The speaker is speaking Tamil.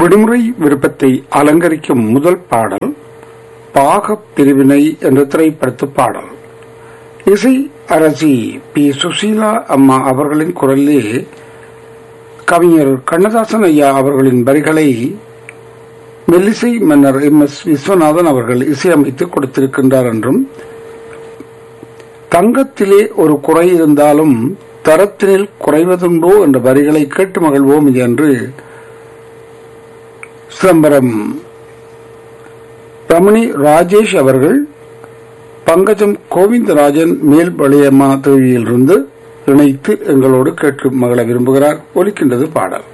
விடுமுறை விருப்பத்தை அலங்கரிக்கும் முதல் பாடல் பாகப் பிரிவினை என்ற திரைப்படத்து பாடல் இசை அரசி பி சுசீலா அம்மா அவர்களின் குரலிலே கவிஞர் கண்ணதாசன் ஐயா அவர்களின் வரிகளை மெல்லிசை மன்னர் எம் எஸ் விஸ்வநாதன் அவர்கள் இசையமைத்து கொடுத்திருக்கின்றார் என்றும் தங்கத்திலே ஒரு குறை இருந்தாலும் தரத்தினில் குறைவதுண்டோ என்ற வரிகளை கேட்டு மகிழ்வோம் என்று சிதம்பரம் ரமணி ராஜேஷ் அவர்கள் பங்கஜம் கோவிந்தராஜன் மேல்பளையம்மா தேவியிலிருந்து இணைத்து எங்களோடு கேட்கும் மகள விரும்புகிறார் ஒலிக்கின்றது பாடல்